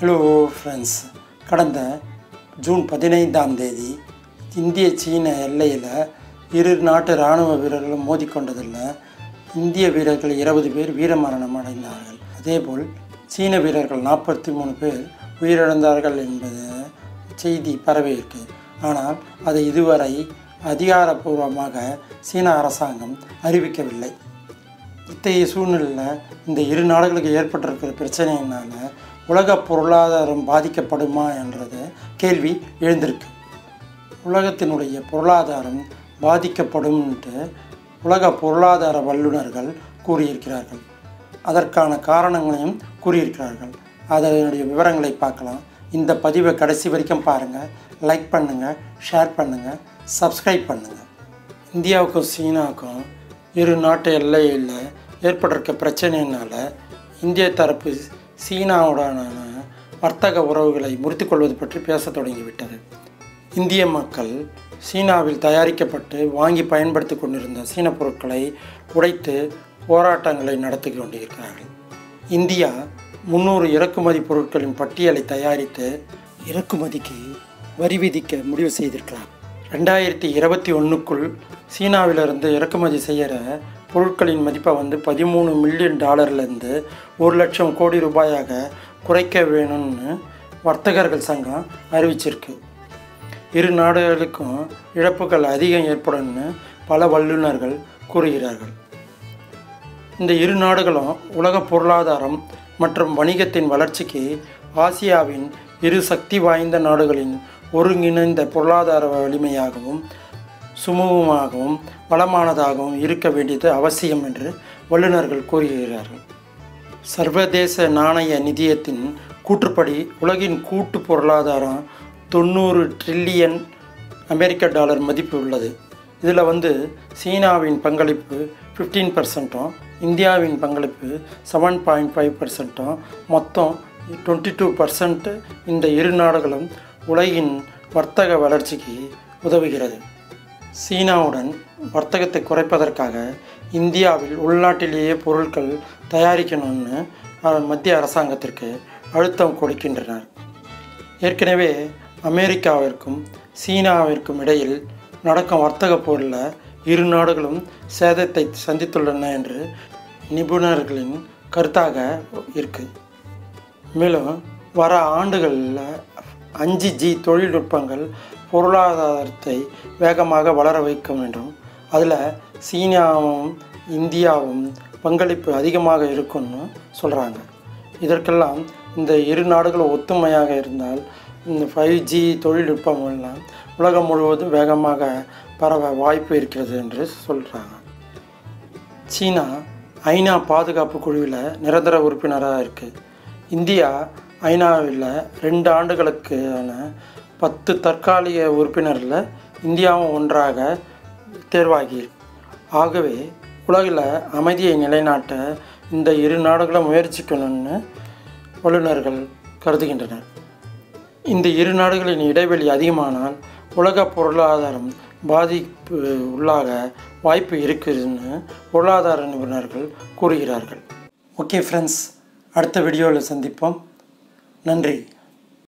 hello friends கடந்த June பதினைந்தாம் தேதி இந்திய சீன எல்லையில் இரு நாட்டு இராணுவ வீரர்களும் மோதிக்கொண்டதில் இந்திய வீரர்கள் இருபது பேர் வீரமரணம் அடைந்தார்கள் அதேபோல் சீன வீரர்கள் நாற்பத்தி மூணு பேர் உயிரிழந்தார்கள் என்பது செய்தி பரவியிருக்கு ஆனால் அதை இதுவரை அதிகாரப்பூர்வமாக சீன அரசாங்கம் அறிவிக்கவில்லை இத்தகைய சூழ்நிலையில் இந்த இரு நாடுகளுக்கு ஏற்பட்டிருக்கிற பிரச்சனையினால் உலக பொருளாதாரம் பாதிக்கப்படுமா என்றது கேள்வி எழுந்திருக்கு உலகத்தினுடைய பொருளாதாரம் பாதிக்கப்படும்ன்ட்டு உலக பொருளாதார வல்லுநர்கள் கூறியிருக்கிறார்கள் அதற்கான காரணங்களையும் கூறியிருக்கிறார்கள் அதனுடைய விவரங்களை பார்க்கலாம் இந்த பதிவை கடைசி வரைக்கும் பாருங்கள் லைக் பண்ணுங்கள் ஷேர் பண்ணுங்கள் சப்ஸ்கிரைப் பண்ணுங்கள் இந்தியாவுக்கும் சீனாவுக்கும் இரு நாட்டு எல்லையில் ஏற்பட்டிருக்க பிரச்சனையினால் இந்திய தரப்பு சீனாவுடனான வர்த்தக உறவுகளை முறித்துக்கொள்வது பற்றி பேசத் தொடங்கிவிட்டது இந்திய மக்கள் சீனாவில் தயாரிக்கப்பட்டு வாங்கி பயன்படுத்தி கொண்டிருந்த சீன பொருட்களை உடைத்து போராட்டங்களை நடத்தி கொண்டிருக்கிறார்கள் இந்தியா முந்நூறு இறக்குமதி பொருட்களின் பட்டியலை தயாரித்து இறக்குமதிக்கு வரி விதிக்க முடிவு செய்திருக்கிறார் ரெண்டாயிரத்தி இருபத்தி ஒன்றுக்குள் சீனாவிலிருந்து இறக்குமதி செய்கிற பொருட்களின் மதிப்பை வந்து பதிமூணு மில்லியன் டாலர்லேருந்து ஒரு லட்சம் கோடி ரூபாயாக குறைக்க வேணும்னு வர்த்தகர்கள் சங்கம் அறிவிச்சிருக்கு இரு நாடுகளுக்கும் இழப்புகள் அதிகம் ஏற்படும்னு பல வல்லுநர்கள் கூறுகிறார்கள் இந்த இரு நாடுகளும் உலக பொருளாதாரம் மற்றும் வணிகத்தின் வளர்ச்சிக்கு ஆசியாவின் இரு சக்தி வாய்ந்த நாடுகளின் ஒருங்கிணைந்த பொருளாதார வலிமையாகவும் சுமூகமாகவும் வளமானதாகவும் இருக்க வேண்டியது அவசியம் என்று வல்லுநர்கள் கூறுகிறார்கள் சர்வதேச நாணய நிதியத்தின் கூற்றுப்படி உலகின் கூட்டு பொருளாதாரம் தொண்ணூறு ட்ரில்லியன் அமெரிக்க டாலர் மதிப்பு உள்ளது இதில் வந்து சீனாவின் பங்களிப்பு ஃபிஃப்டீன் பர்சன்ட்டும் இந்தியாவின் பங்களிப்பு செவன் பாயிண்ட் ஃபைவ் பர்சன்ட்டும் மொத்தம் டுவெண்ட்டி டூ பர்சன்ட் இந்த இரு நாடுகளும் உலகின் வர்த்தக வளர்ச்சிக்கு உதவுகிறது சீனாவுடன் வர்த்தகத்தை குறைப்பதற்காக இந்தியாவில் உள்நாட்டிலேயே பொருட்கள் தயாரிக்கணும்னு அஹ், மத்திய அரசாங்கத்திற்கு அழுத்தம் கொடுக்கின்றனர் ஏற்கனவே அமெரிக்காவிற்கும் சீனாவிற்கும் இடையில் நடக்கும் வர்த்தக போரில் இரு நாடுகளும் சேதத்தை சந்தித்துள்ளன என்று நிபுணர்களின் கருத்தாக இருக்கு மேலும் வர ஆண்டுகளில் அஞ்சு ஜி தொழில்நுட்பங்கள் பொருளாதாரத்தை வேகமாக வளர வைக்கும் என்றும் அதில் சீனாவும் இந்தியாவும் பங்களிப்பு அதிகமாக இருக்கும்னு சொல்கிறாங்க இதற்கெல்லாம் இந்த இரு நாடுகளும் ஒத்துமையாக இருந்தால் இந்த ஃபைவ் ஜி தொழில்நுட்பம் எல்லாம் உலகம் முழுவதும் வேகமாக பரவ வாய்ப்பு இருக்கிறது என்று சொல்கிறாங்க சீனா ஐநா பாதுகாப்பு குழுவில் நிரந்தர உறுப்பினராக இருக்குது இந்தியா ஐநாவில் ரெண்டு ஆண்டுகளுக்கான பத்து தற்காலிக உறுப்பினரில் இந்தியாவும் ஒன்றாக தேர்வாகி ஆகவே உலகில் அமைதியை நிலைநாட்ட இந்த இரு நாடுகளும் முயற்சிக்கணும்னு வல்லுநர்கள் கருதுகின்றனர் இந்த இரு நாடுகளின் இடைவெளி அதிகமானால் உலக பொருளாதாரம் பாதிப்பு உள்ளாக வாய்ப்பு இருக்குதுன்னு பொருளாதார நிபுணர்கள் கூறுகிறார்கள் ஓகே ஃப்ரெண்ட்ஸ் அடுத்த வீடியோவில் சந்திப்போம் நன்றி